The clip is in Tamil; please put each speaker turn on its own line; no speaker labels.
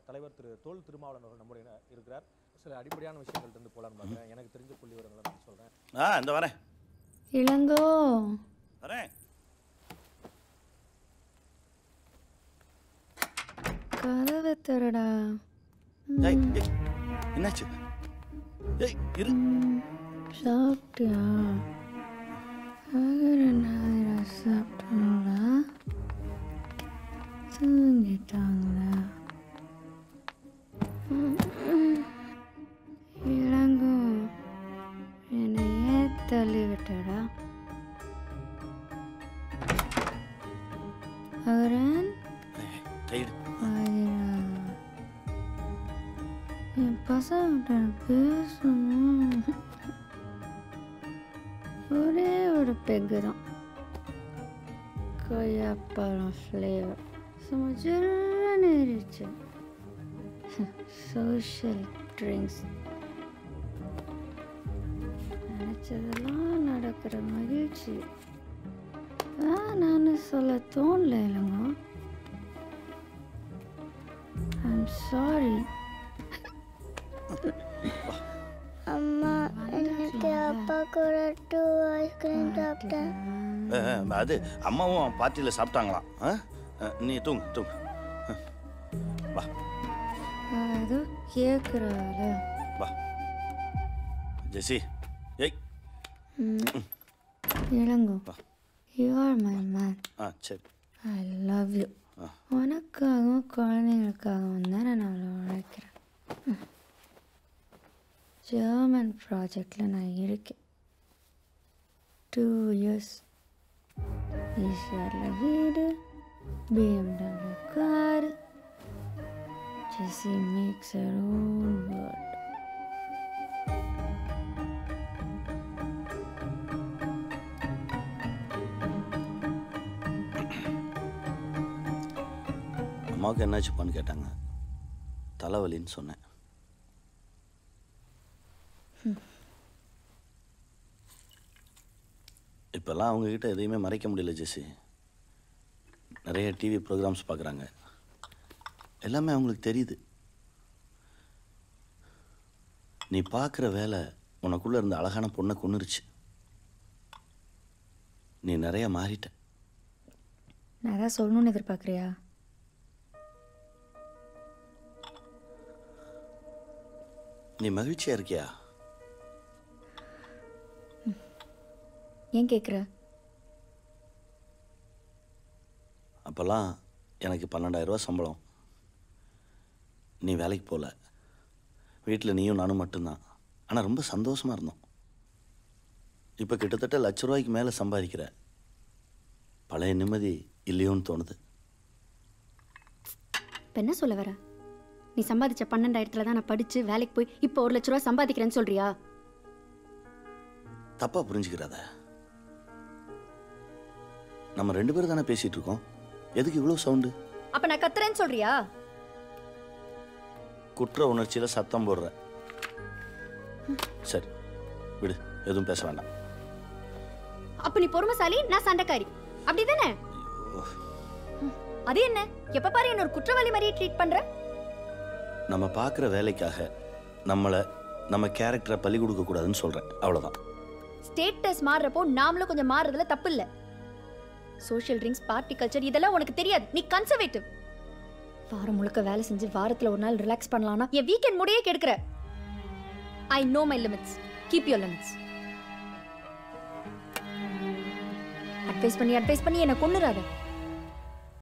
தலைவர் திரு தோல் திருமாவளவன் அவர்கள் நம்முடைய இன- இருக்கிறார் சில அடிப்படையான விஷயங்கள் இருந்து போலான்னு பார்க்குறேன் எனக்கு தெரிஞ்ச புள்ளி விவரங்களை நான் சொல்கிறேன்
ஆ இந்த வரேன்
இளங்கோ
வரேன்
கதவை திறடா
ஏய் ஏய் என்னாச்சு ஏய் இரு
சாப்பிட்டியா ஆகிரம் சாப்பிட்டாங்களா தூங்கிட்டாங்களா இளங்கோ என்னை ஏன் தள்ளி விட்டடா அகரன்
ஏய், கைடு
ஆயிரா. என் பசங்கிட்ட பேசணும் ஒரே ஒரு பெக்கு தான் கொய்யாப்பழம் ஃப்ளேவர் சும்மா ஜில்லுன்னு இருந்துச்சு சோஷியல் ட்ரிங்க்ஸ் நினச்சதெல்லாம் நடக்கிற மகிழ்ச்சி நான் சொல்ல தோணல இல்லைங்க ஐம் சாரி
அம்மா இன்னைக்கு அப்பா கூட டூ ஐஸ்கிரீம் சாப்பிட்டேன்
ஏ, ஏ, அது அம்மாவும் பார்ட்டியில் சாப்பிட்டாங்களாம் ஆ ஆ, நீ தூங்கு தூங்கு ஆ. வா
அது கேட்குறாள்
வா ஜெசி ஏய்
இளங்கோ
வா.
You are my man
ah சரி
ஐ லவ் யூ
ஆ.
உனக்காகவும் குழந்தைங்களுக்காகவும் தான் நான் அவ்வளோ உழைக்கிறேன் ஜெர்மன் ப்ராஜெக்டில் நான் இருக்கேன் டூ இயர்ஸ் ஈஸ்வரில் வீடு BMW car Jessie makes her own world
அம்மாவுக்கு என்னாச்சுப்பான்னு கேட்டாங்க தலைவலின்னு சொன்னேன் இப்போல்லாம் அவங்கக்கிட்ட எதையுமே மறைக்க முடியல ஜெசி நிறைய டிவி ப்ரோக்ராம்ஸ் பார்க்குறாங்க எல்லாமே அவங்களுக்கு தெரியுது நீ பார்க்குற வேலை உனக்குள்ளே இருந்த அழகான பொண்ணை கொன்னுருச்சு நீ நிறைய மாறிட்ட
நான் ஏதாவது சொல்லணும்னு எதிர்பார்க்குறியா
நீ மகிழ்ச்சியாக இருக்கியா
ஏன் கேட்குற
அப்போல்லாம் எனக்கு பன்னெண்டாயிரரூவா சம்பளம் நீ வேலைக்கு போகல வீட்டில் நீயும் நானும் மட்டும்தான் ஆனால் ரொம்ப சந்தோஷமாக இருந்தோம் இப்போ கிட்டத்தட்ட லட்ச ரூபாய்க்கு மேலே சம்பாதிக்கிற பழைய நிம்மதி இல்லையோன்னு தோணுது
இப்போ என்ன சொல்ல வர நீ சம்பாதிச்ச பன்னெண்டாயிரத்துல தான் நான் படிச்சு வேலைக்கு போய் இப்போ ஒரு லட்ச ரூபா சம்பாதிக்கிறேன்னு சொல்றியா
தப்பாக புரிஞ்சுக்கிறாத நம்ம ரெண்டு பேரும் தானே பேசிகிட்டு இருக்கோம் எதுக்கு இவ்வளோ சவுண்டு
அப்ப நான் கத்துறேன்னு சொல்றியா
குற்ற உணர்ச்சியில் சத்தம் போடுற சரி விடு எதுவும் பேச வேண்டாம்
அப்ப நீ பொறுமைசாலி நான் சண்டைக்காரி அப்படிதானே ம், அது என்ன எப்ப பாரு என்ன ஒரு குற்றவாளி மாதிரியே ட்ரீட் பண்ற
நம்ம பார்க்குற வேலைக்காக நம்மளை நம்ம கேரக்டரை பலி கொடுக்கக்கூடாதுன்னு சொல்கிறேன் அவ்வளோதான்
ஸ்டேட்டஸ் மாறுறப்போ நாமளும் கொஞ்சம் மாறுறதுல தப்பு இல்ல சோஷியல் ட்ரிங்க்ஸ் பார்ட்டி கல்ச்சர் இதெல்லாம் உனக்கு தெரியாது நீ கன்சர்வேட்டிவ் வாரம் முழுக்க வேலை செஞ்சு வாரத்துல ஒரு நாள் ரிலாக்ஸ் பண்ணலாம்னா என் வீக்கெண்ட் முடியே கெடுக்கிற I know my limits keep your limits advice பண்ணி அட்வைஸ் பண்ணி என்னை கொன்னுறாத